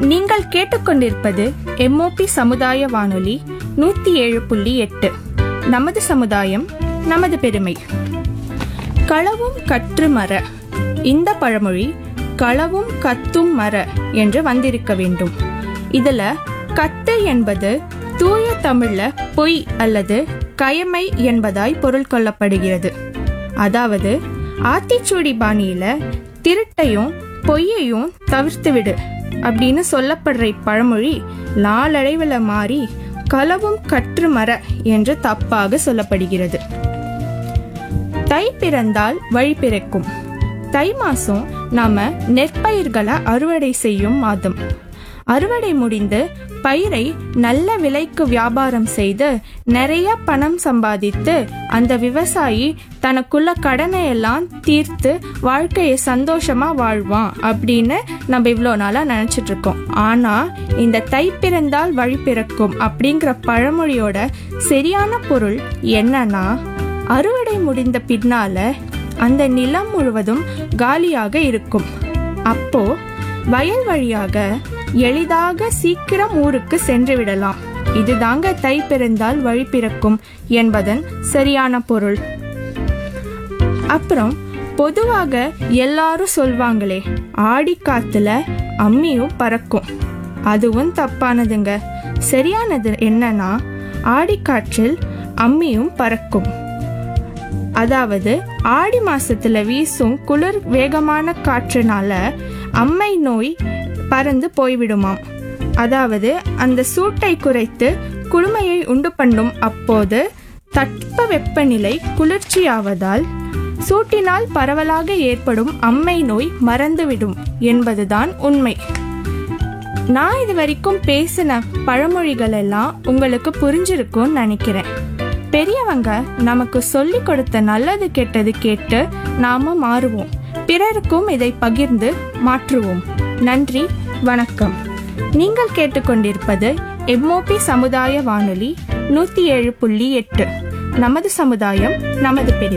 நீங்கள் கேட்டுக்கொண்டிருப்பது எம்ஓபி சமுதாய வானொலி நூத்தி ஏழு புள்ளி எட்டு நமது சமுதாயம் நமது பெருமை களவும் கற்று மர இந்த பழமொழி களவும் கத்தும் மர என்று வந்திருக்க வேண்டும் இதுல கத்து என்பது தூய தமிழ்ல பொய் அல்லது கயமை என்பதாய் பொருள் கொள்ளப்படுகிறது அதாவது ஆத்திச்சூடி பாணியில திருட்டையும் பொய்யையும் தவிர்த்து விடு அப்படின்னு சொல்லப்படுற இப்பழமொழி நாளடைவில் மாறி களவும் கற்று மர என்று தப்பாக சொல்லப்படுகிறது தை பிறந்தால் வழி பிறக்கும் தை மாசம் நாம நெற்பயிர்களை அறுவடை செய்யும் மாதம் அறுவடை முடிந்து பயிரை நல்ல விலைக்கு வியாபாரம் செய்து நிறைய பணம் சம்பாதித்து அந்த விவசாயி தனக்குள்ள கடனை எல்லாம் தீர்த்து வாழ்க்கையை சந்தோஷமா வாழ்வான் அப்படின்னு நம்ம இவ்வளோ நாளா நினைச்சிட்டு இருக்கோம் ஆனா இந்த தை பிறந்தால் வழி பிறக்கும் அப்படிங்கிற பழமொழியோட சரியான பொருள் என்னன்னா அறுவடை முடிந்த பின்னால அந்த நிலம் முழுவதும் காலியாக இருக்கும் அப்போ வயல் வழியாக எளிதாக சீக்கிரம் ஊருக்கு சென்று விடலாம் இதுதாங்க தை பிறந்தால் வழி பிறக்கும் என்பதன் சரியான பொருள் அப்புறம் பொதுவாக எல்லாரும் சொல்வாங்களே ஆடி காத்துல அம்மியும் பறக்கும் அதுவும் தப்பானதுங்க சரியானது என்னன்னா ஆடிக்காற்றில் அம்மியும் பறக்கும் அதாவது ஆடி மாசத்துல வீசும் குளிர் வேகமான காற்றுனால அம்மை நோய் பறந்து போய்விடுமாம் அதாவது அந்த சூட்டை குறைத்து குளுமையை உண்டு பண்ணும் அப்போது தட்ப வெப்பநிலை குளிர்ச்சியாவதால் சூட்டினால் பரவலாக ஏற்படும் அம்மை நோய் மறந்துவிடும் என்பதுதான் உண்மை நான் இது வரைக்கும் பேசின பழமொழிகள் எல்லாம் உங்களுக்கு புரிஞ்சிருக்கும்னு நினைக்கிறேன் பெரியவங்க நமக்கு சொல்லி கொடுத்த நல்லது கெட்டது கேட்டு நாம மாறுவோம் பிறருக்கும் இதை பகிர்ந்து மாற்றுவோம் நன்றி வணக்கம் நீங்கள் கேட்டுக்கொண்டிருப்பது எம்ஓபி சமுதாய வானொலி நூத்தி ஏழு புள்ளி எட்டு நமது சமுதாயம் நமது பெருமை